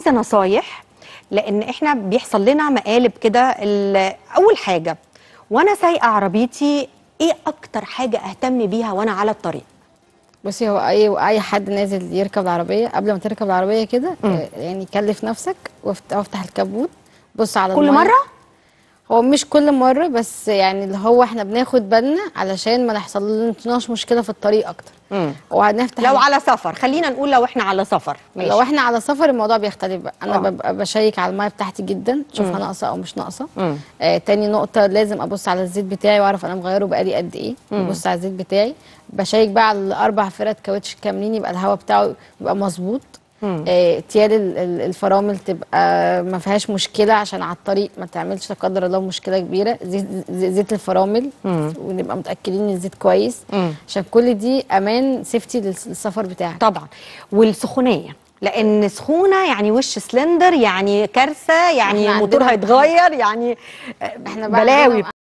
نصايح لان احنا بيحصل لنا مقالب كده ال- اول حاجه وانا سايقه عربيتي ايه اكتر حاجه اهتم بيها وانا على الطريق بصي هو اي اي حد نازل يركب العربيه قبل ما تركب العربيه كده مم. آه، يعني كلف نفسك وافت- وافتح الكبوت بص على كل المية. مره هو مش كل مره بس يعني اللي هو احنا بناخد بالنا علشان ما نحصلناش مشكله في الطريق اكتر وهنفتح لو ال- على سفر خلينا نقول لو احنا على سفر ماشي لو احنا على سفر الموضوع بيختلف بقى انا آه. ببقى بشيك على الميه بتاعتي جدا اشوفها مم. ناقصه او مش ناقصه مم. آه تاني نقطه لازم ابص على الزيت بتاعي واعرف انا مغيره بقالي قد ايه مم. ببص على الزيت بتاعي بشيك بقى على الاربع فرد كاوتش كاملين يبقى الهواء بتاعه يبقى مظبوط مم. آه تيال ال- ال- الفرامل تبقى ما فيهاش مشكله عشان على الطريق ما تعملش لا قدر الله مشكله كبيره زيت زي- زيت الفرامل مم. ونبقى متاكدين ان الزيت كويس مم. عشان كل دي امان سيفتي للسفر بتاعك طبعا والسخونيه لان سخونه يعني وش سلندر يعني كارثه يعني إحنا موتور عندنا- هيتغير يعني احنا بقى بلاوي عندنا